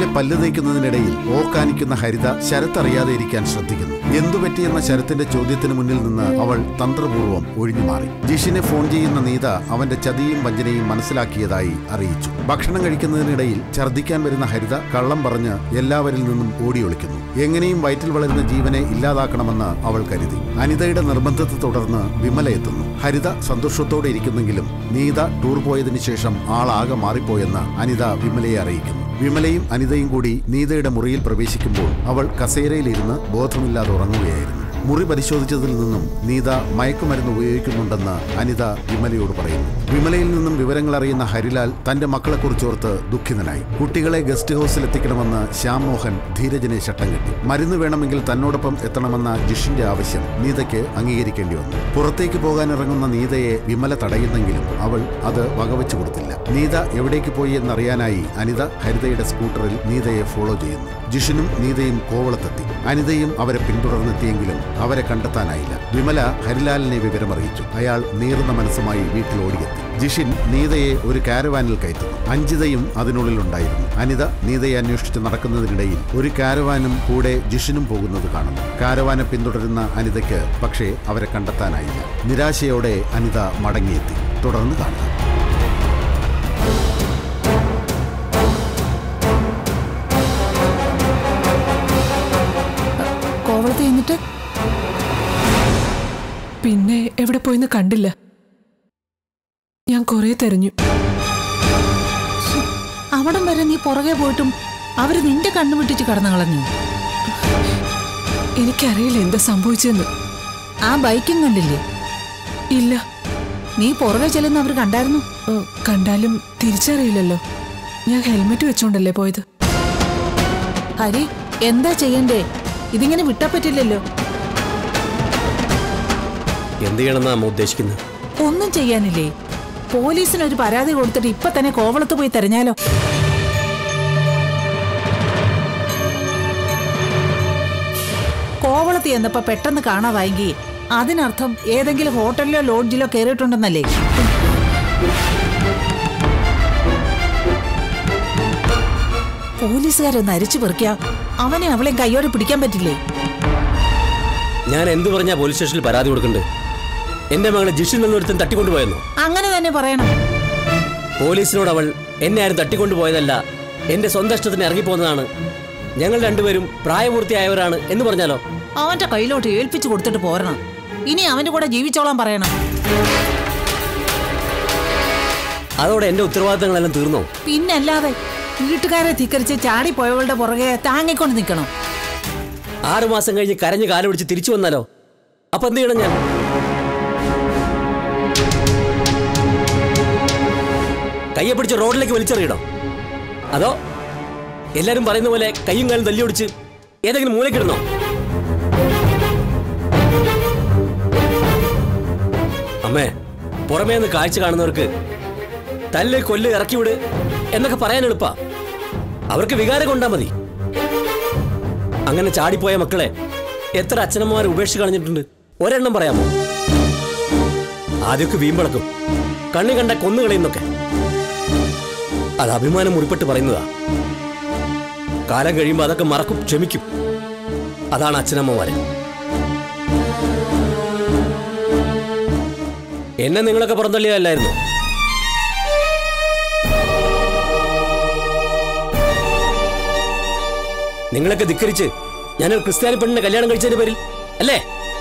പല്ല് തേക്കുന്നതിനിടയിൽ ഓക്കാനിക്കുന്ന ഹരിത ശരത്ത് അറിയാതെ ഇരിക്കാൻ ശ്രദ്ധിക്കുന്നു എന്തു പറ്റിയെന്ന ശരത്തിന്റെ ചോദ്യത്തിന് മുന്നിൽ നിന്ന് അവൾ തന്ത്രപൂർവ്വം ഒഴിഞ്ഞു മാറി ജിഷിനെ ഫോൺ ചെയ്യുന്ന നീത അവന്റെ ചതിയും വഞ്ചനയും മനസ്സിലാക്കിയതായി അറിയിച്ചു ഭക്ഷണം കഴിക്കുന്നതിനിടയിൽ ഛർദ്ദിക്കാൻ വരുന്ന ഹരിത കള്ളം പറഞ്ഞ് എല്ലാവരിൽ നിന്നും ഓടിയൊളിക്കുന്നു എങ്ങനെയും വയറ്റിൽ വളരുന്ന ജീവനെ ഇല്ലാതാക്കണമെന്ന് അവൾ കരുതി അനിതയുടെ നിർബന്ധത്തെ തുടർന്ന് വിമല എത്തുന്നു ഹരിത സന്തോഷത്തോടെ ഇരിക്കുന്നെങ്കിലും നീത ടൂർ പോയതിനു ശേഷം ആളാകെ മാറിപ്പോയെന്ന് അനിത വിമലയെ അറിയിക്കുന്നു വിമലയും അനിതയും കൂടി നീതയുടെ മുറിയിൽ പ്രവേശിക്കുമ്പോൾ അവൾ കസേരയിലിരുന്ന് ബോധമില്ലാതെ ഉറങ്ങുകയായിരുന്നു മുറി പരിശോധിച്ചതിൽ നിന്നും നീത മയക്കുമരുന്ന് ഉപയോഗിക്കുന്നുണ്ടെന്ന് അനിത വിമലയോട് പറയുന്നു വിമലയിൽ നിന്നും വിവരങ്ങൾ അറിയുന്ന ഹരിലാൽ തന്റെ മക്കളെക്കുറിച്ചോർത്ത് ദുഃഖിതനായി കുട്ടികളെ ഗസ്റ്റ് ഹൗസിൽ എത്തിക്കണമെന്ന് ശ്യാം മോഹൻ ധീരജനെ ശട്ടം കെട്ടി മരുന്ന് വേണമെങ്കിൽ തന്നോടൊപ്പം എത്തണമെന്ന ജിഷിന്റെ ആവശ്യം നീതയ്ക്ക് അംഗീകരിക്കേണ്ടി വന്നു പുറത്തേക്ക് പോകാനിറങ്ങുന്ന നീതയെ വിമല തടയുന്നെങ്കിലും അവൾ അത് വകവെച്ചു കൊടുത്തില്ല നീത എവിടേക്ക് പോയി എന്നറിയാനായി അനിത ഹരിതയുടെ സ്കൂട്ടറിൽ നീതയെ ഫോളോ ചെയ്യുന്നു ജിഷിനും നീതയും കോവളത്തെത്തി അനിതയും അവരെ പിന്തുടർന്നെത്തിയെങ്കിലും അവരെ കണ്ടെത്താനായില്ല വിമല ഹരിലാലിനെ വിവരമറിയിച്ചു അയാൾ നീറുന്ന മനസ്സുമായി വീട്ടിൽ ഓടിയെത്തി ജിഷിൻ നീതയെ ഒരു കാരവാനിൽ കയറ്റുന്നു അഞ്ജിതയും അതിനുള്ളിൽ ഉണ്ടായിരുന്നു അനിത നീതയെ അന്വേഷിച്ച് നടക്കുന്നതിനിടയിൽ ഒരു കാരവാനും കൂടെ ജിഷിനും പോകുന്നത് കാണുന്നു കാരവാനെ പിന്തുടരുന്ന അനിതയ്ക്ക് പക്ഷേ അവരെ കണ്ടെത്താനായില്ല നിരാശയോടെ അനിത മടങ്ങിയെത്തി തുടർന്ന് കാണുക കോവളത്ത് എന്നിട്ട് പിന്നെ എവിടെ പോയിന്ന് കണ്ടില്ല ഞാൻ കുറെ തെരഞ്ഞു അവിടം വരെ നീ പുറകെ പോയിട്ടും അവര് നിന്റെ കണ്ണു വിട്ടിച്ച് കടന്നു കളഞ്ഞു എനിക്കറിയില്ല എന്താ സംഭവിച്ചെന്ന് ആ ബൈക്കും കണ്ടില്ലേ ഇല്ല നീ പുറകെ ചെല്ലുന്ന അവർ കണ്ടായിരുന്നു ഓ, കണ്ടാലും തിരിച്ചറിയില്ലല്ലോ ഞാൻ ഹെൽമെറ്റ് വെച്ചോണ്ടല്ലേ പോയത് ഹരി എന്താ ചെയ്യണ്ടേ ഇതിങ്ങനെ വിട്ടാ പറ്റില്ലല്ലോ എന്ത് ചെയ്യണമെന്നാ അമ്മ ഉദ്ദേശിക്കുന്നത് ഒന്നും ചെയ്യാനില്ലേ പോലീസിന് ഒരു പരാതി കൊടുത്തിട്ട് ഇപ്പൊ തന്നെ കോവളത്ത് പോയി തെരഞ്ഞാലോ കോവളത്ത് ചെന്നപ്പോ പെട്ടെന്ന് കാണാതായെങ്കിൽ അതിനർത്ഥം ഏതെങ്കിലും ഹോട്ടലിലോ ലോഡ്ജിലോ കയറിയിട്ടുണ്ടെന്നല്ലേ പോലീസുകാരൊന്ന് അരിച്ചു പെറുക്കിയ അവനെ അവളെയും കയ്യോടെ പിടിക്കാൻ പറ്റില്ലേ ഞാൻ എന്ത് പറഞ്ഞാ പോലീസ് സ്റ്റേഷനിൽ പരാതി കൊടുക്കണ്ട് എന്റെ മകളെ ജിഷിൽ നിന്നൊരുത്തൻ തട്ടിക്കൊണ്ടുപോയെന്നോ അങ്ങനെ തന്നെ പറയണം പോലീസിനോട് അവൾ എന്നെ ആരും തട്ടിക്കൊണ്ടുപോയതല്ല എന്റെ സ്വന്തം ഇഷ്ടത്തിന് ഇറങ്ങിപ്പോന്നതാണ് ഞങ്ങൾ രണ്ടുപേരും പ്രായപൂർത്തിയായവരാണ് എന്ന് പറഞ്ഞാലോ അവന്റെ കയ്യിലോട്ട് ഏൽപ്പിച്ചു കൊടുത്തിട്ട് പോരണം ഇനി അവന്റെ കൂടെ ജീവിച്ചോളാൻ പറയണം അതോടെ എന്റെ ഉത്തരവാദിത്തങ്ങളെല്ലാം തീർന്നോ പിന്നല്ലാതെ വീട്ടുകാരെ ധിക്കരിച്ച് ചാടിപ്പോയവളുടെ പുറകെ താങ്ങിക്കൊണ്ട് നിൽക്കണം ആറു മാസം കഴിഞ്ഞ് കരഞ്ഞ് കാല് പിടിച്ച് തിരിച്ചു വന്നാലോ അപ്പൊ എന്ത് ചെയ്യണം ഞാൻ കയ്യെ പിടിച്ച് റോഡിലേക്ക് വലിച്ചെറിയണോ അതോ എല്ലാരും പറയുന്ന പോലെ കയ്യും കാലും തല്ലി ഒടിച്ച് ഏതെങ്കിലും മൂലക്കിടണോ അമ്മേ പുറമേ നിന്ന് കാഴ്ച കാണുന്നവർക്ക് തല്ല് കൊല്ല് ഇറക്കി വിട് എന്നൊക്കെ പറയാൻ എളുപ്പാ അവർക്ക് വികാരം കൊണ്ടാ മതി അങ്ങനെ ചാടിപ്പോയ മക്കളെ എത്ര അച്ഛനമ്മമാർ ഉപേക്ഷിച്ച് കളഞ്ഞിട്ടുണ്ട് ഒരെണ്ണം പറയാമോ ആദ്യമൊക്കെ വീമ്പളക്കും കണ്ണി കണ്ട കൊന്നുകളയുന്നൊക്കെ അത് അഭിമാനം മുറിപ്പെട്ട് പറയുന്നതാ കാലം കഴിയുമ്പോൾ അതൊക്കെ മറക്കും ക്ഷമിക്കും അതാണ് അച്ഛനമ്മമാര് എന്നെ നിങ്ങളൊക്കെ പുറന്തള്ളിയതല്ലായിരുന്നു നിങ്ങളൊക്കെ ധിക്കരിച്ച് ഞാനൊരു ക്രിസ്ത്യാനി പെണ്ണിനെ കല്യാണം കഴിച്ചതിന്റെ പേരിൽ അല്ലേ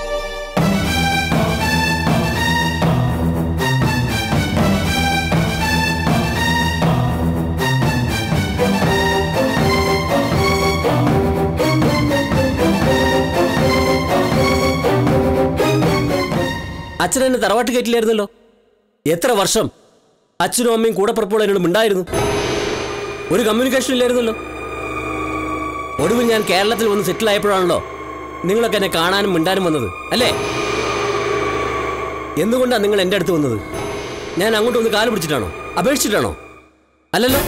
അച്ഛൻ എന്നെ തറവാട്ട് കയറ്റില്ലായിരുന്നല്ലോ എത്ര വർഷം അച്ഛനും അമ്മയും കൂടപ്പുറപ്പോൾ എന്നോട് മിണ്ടായിരുന്നു ഒരു കമ്മ്യൂണിക്കേഷൻ ഇല്ലായിരുന്നല്ലോ ഒടുവിൽ ഞാൻ കേരളത്തിൽ വന്ന് സെറ്റിൽ ആയപ്പോഴാണല്ലോ നിങ്ങളൊക്കെ എന്നെ കാണാനും മിണ്ടാനും വന്നത് അല്ലേ എന്തുകൊണ്ടാണ് നിങ്ങൾ എൻ്റെ അടുത്ത് വന്നത് ഞാൻ അങ്ങോട്ട് ഒന്ന് കാല് പിടിച്ചിട്ടാണോ അപേക്ഷിച്ചിട്ടാണോ അല്ലല്ലോ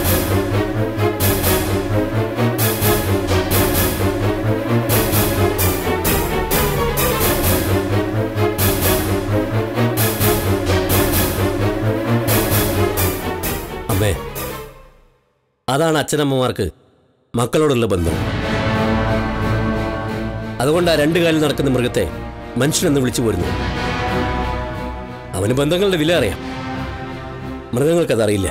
അമ്മേ അതാണ് അച്ഛനമ്മമാർക്ക് മക്കളോടുള്ള ബന്ധം അതുകൊണ്ട് ആ രണ്ടു കാലിൽ നടക്കുന്ന മൃഗത്തെ മനുഷ്യനെന്ന് വിളിച്ചു പോരുന്നു അവന് ബന്ധങ്ങളുടെ വില അറിയാം മൃഗങ്ങൾക്കതറിയില്ല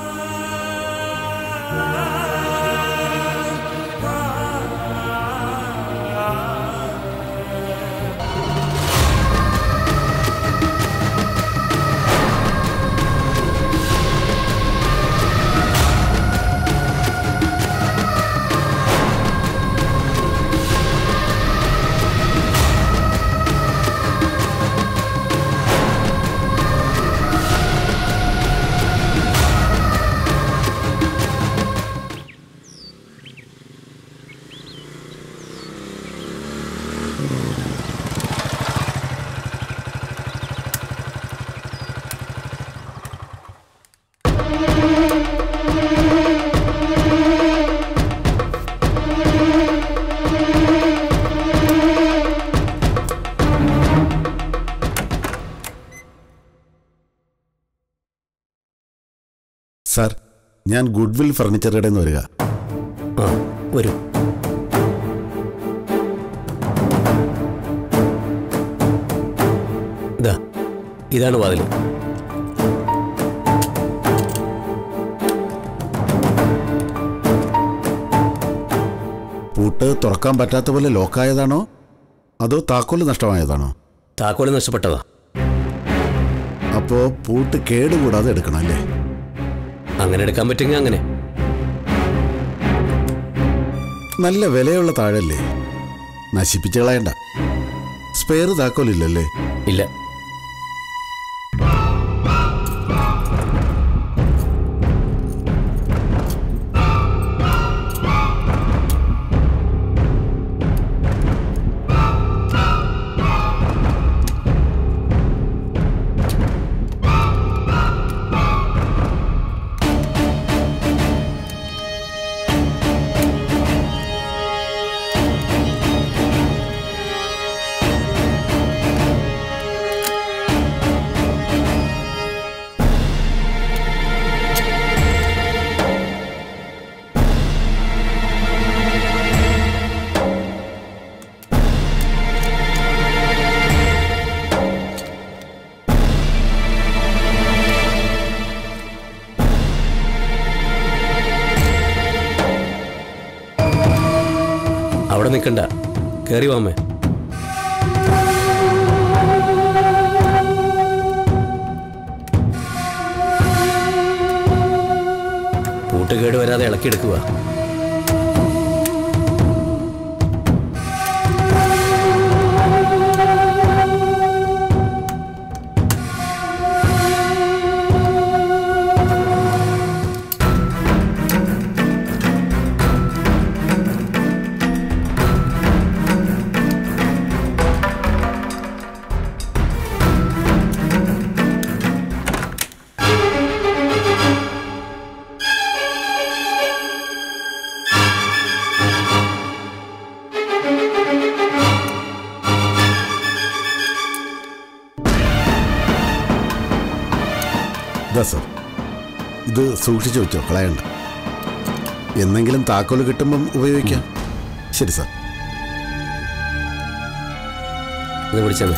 സാർ ഞാൻ ഗുഡ്വിൽ ഫർണിച്ചർ കടയിൽ നിന്ന് വരിക ആ വരൂ ഇതാ ഇതാണ് വാതിൽ പൂട്ട് തുറക്കാൻ പറ്റാത്ത പോലെ ലോക്കായതാണോ അതോ താക്കോല് നഷ്ടമായതാണോ താക്കോല് നഷ്ടപ്പെട്ടതാ അപ്പോൾ പൂട്ട് കേടുകൂടാതെ എടുക്കണം അല്ലേ അങ്ങനെ എടുക്കാൻ പറ്റുമെങ്കിൽ അങ്ങനെ നല്ല വിലയുള്ള താഴല്ലേ നശിപ്പിച്ച് കളയണ്ട സ്പെയർ താക്കോലില്ലല്ലേ ഇല്ല അവിടെ നിൽക്കണ്ട കയറി വാമേ പൂട്ട് കേട് വരാതെ ഇളക്കിയെടുക്കുക ഇതാ സർ ഇത് സൂക്ഷിച്ചു വെച്ചോ കളയണ്ട എന്നെങ്കിലും താക്കോല് കിട്ടുമ്പം ഉപയോഗിക്കാം ശരി സാർ ഇത് പിടിച്ചെന്ന്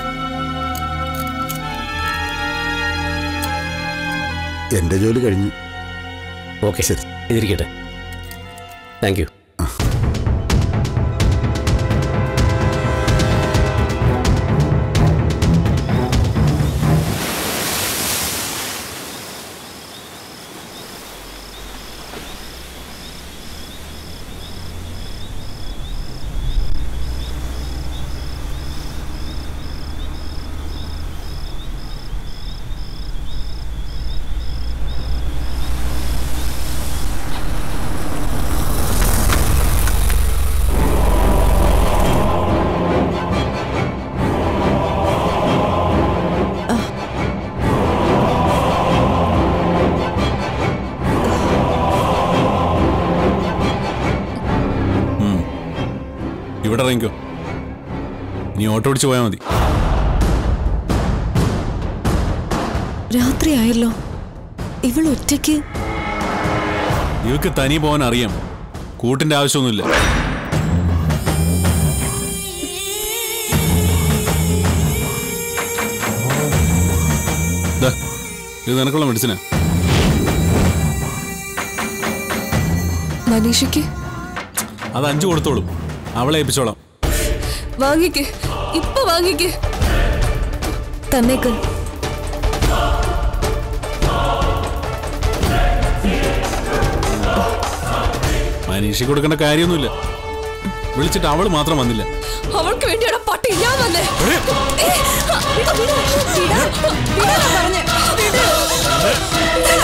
എൻ്റെ ജോലി കഴിഞ്ഞു ഓക്കെ ശരി. ഇതിരിക്കട്ടെ താങ്ക് യു ഇവിടെ ഇറങ്ങിക്കോ നീ ഓട്ടോ പിടിച്ച് പോയാൽ മതി രാത്രിയായല്ലോ ഇവൾ ഒറ്റയ്ക്ക് ഇവക്ക് തനി പോകാൻ അറിയാം കൂട്ടിന്റെ ആവശ്യമൊന്നുമില്ല ദാ, ഇത് നിനക്കുള്ള മെഡിസിനാ മനീഷയ്ക്ക് അത് അഞ്ചു കൊടുത്തോളും അവളെ ഏൽപ്പിച്ചോളാം വാങ്ങിക്ക് ഇപ്പൊ വാങ്ങിക്ക് തന്നേക്ക് മനീഷി കൊടുക്കേണ്ട കാര്യമൊന്നുമില്ല വിളിച്ചിട്ട് അവള് മാത്രം വന്നില്ല അവൾക്ക് വേണ്ടിയാണ് പട്ടി ഞാൻ വന്നേ ഏ, ആ, വിട്, വിട്, വിടാ, വിടാനാ പറഞ്ഞെ. വിട്.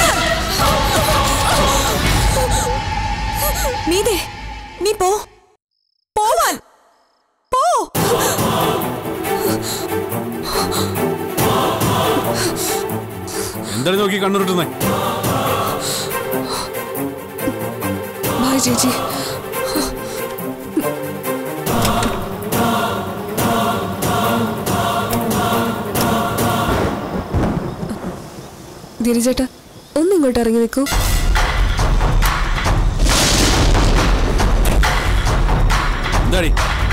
നീതേ നീ പോ പോവാൻ പോ എന്താണ് നോക്കി കണ്ണുരുട്ടുന്നേ ബായ് ചേച്ചി ഗിരിജേട്ടാ ഒന്നിങ്ങോട്ട് ഇറങ്ങി നിൽക്കൂ എന്താടി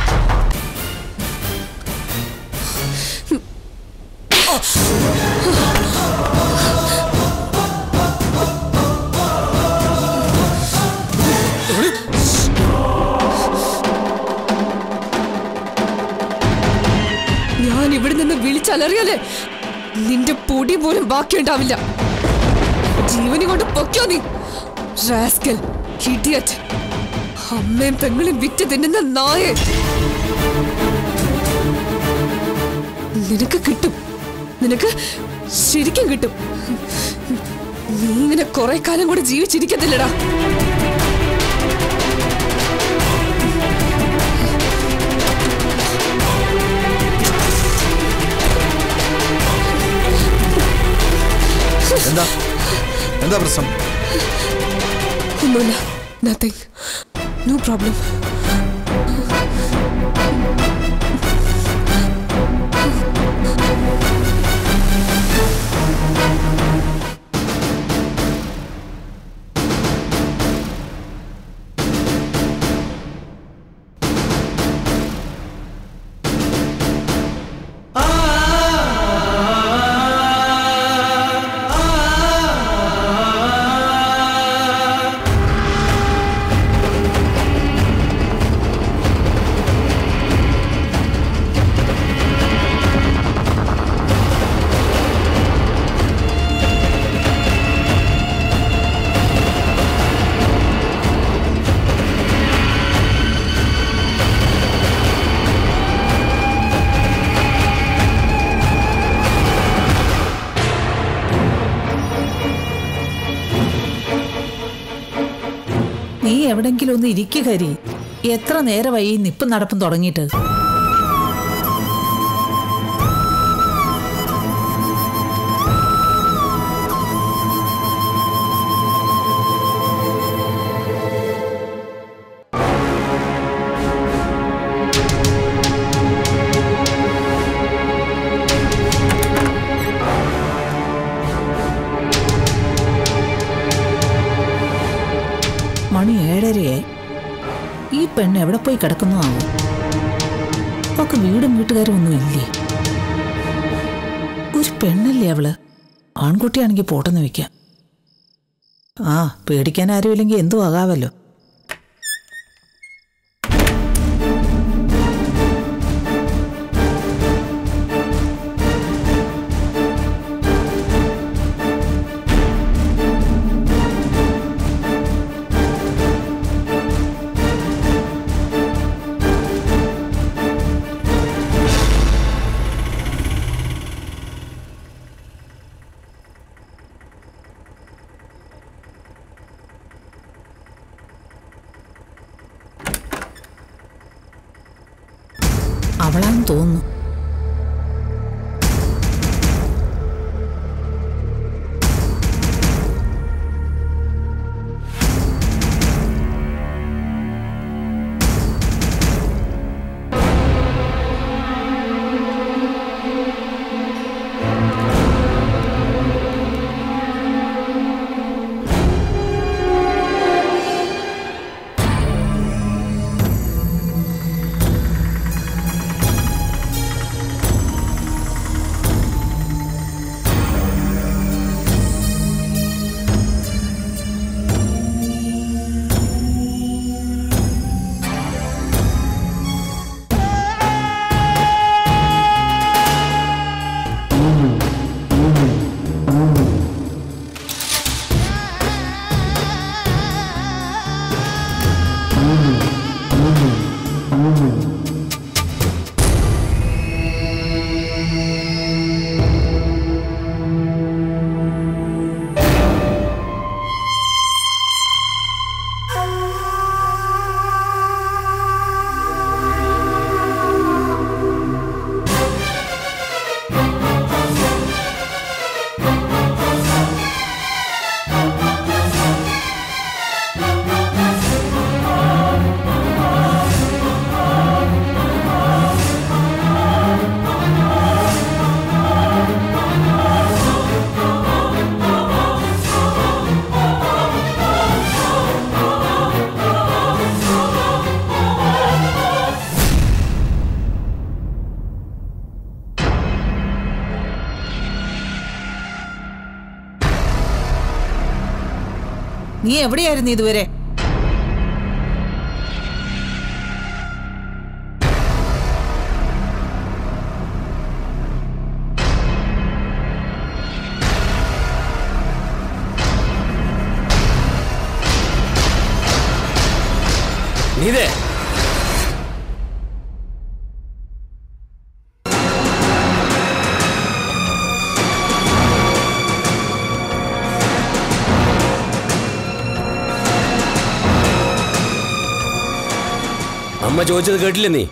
ഞാൻ ഇവിടെ നിന്ന് വിളിച്ചലറിയാലേ നിന്റെ പൊടി പോലും ബാക്കിയുണ്ടാവില്ല ജീവനി കൊണ്ട് പൊക്കോ നീ റാസ്കൽ ഇഡിയറ്റ് അമ്മയും പെങ്ങളും വിറ്റ് തിന്നുന്ന നായ നിനക്ക് കിട്ടും നിനക്ക് ശരിക്കും കിട്ടും നീ ഇങ്ങനെ കുറെ കാലം കൂടെ ജീവിച്ചിരിക്കത്തില്ലടാ എന്താ എന്താ പ്രശ്നം ഒന്നുമില്ല നത്തിങ് നോ പ്രോബ്ലം നീ എവിടെങ്കിലും ഒന്ന് ഇരിക്കുക ഹരി എത്ര നേരമായി ഈ നിപ്പും നടപ്പും തുടങ്ങിയിട്ട് മണി ഏഴരയായി ഈ പെണ്ണ് എവിടെ പോയി കിടക്കുന്നു ആവും അവക്ക് വീടും വീട്ടുകാരും ഒന്നും ഇല്ലേ ഒരു പെണ്ണല്ലേ അവള് ആൺകുട്ടിയാണെങ്കിൽ പോട്ടെന്ന് വെക്കാം ആ പേടിക്കാൻ ആരുമില്ലെങ്കിൽ എന്തു ആകാവല്ലോ അവളാന്ന് തോന്നുന്നു നീ എവിടെയായിരുന്നു ഇതുവരെ നീതേ അമ്മ ചോദിച്ചത് കേട്ടില്ലേ നീ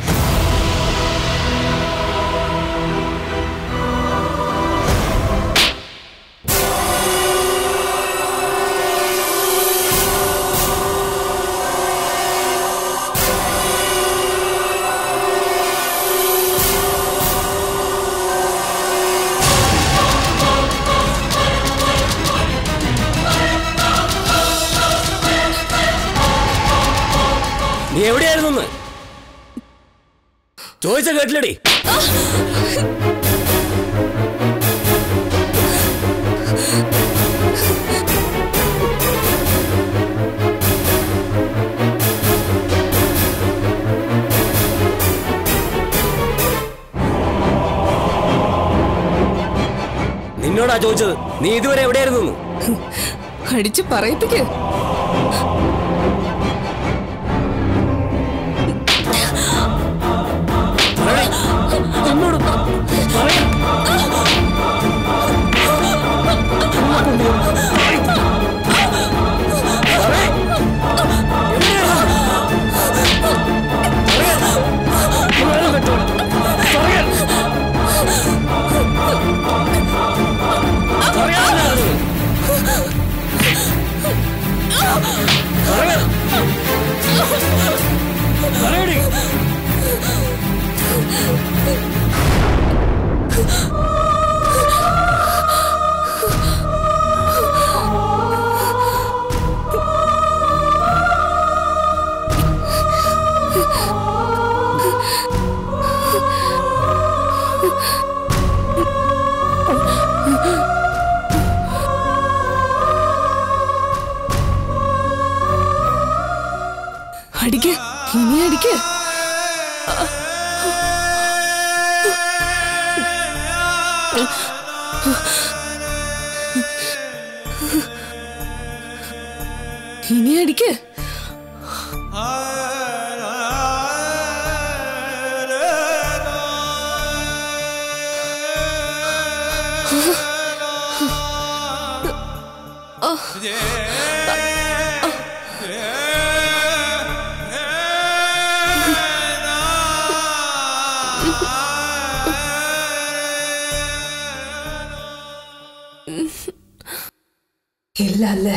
നീ എവിടെയായിരുന്നു ചോദിച്ച കേട്ടില്ലടി നിന്നോടാ ചോദിച്ചത് നീ ഇതുവരെ എവിടെയായിരുന്നു അടിച്ചു പറയിപ്പിക്ക് അടിക്ക് ഇനി അടിക്ക് ഇനി അടിക്ക് ഇല്ല അല്ലേ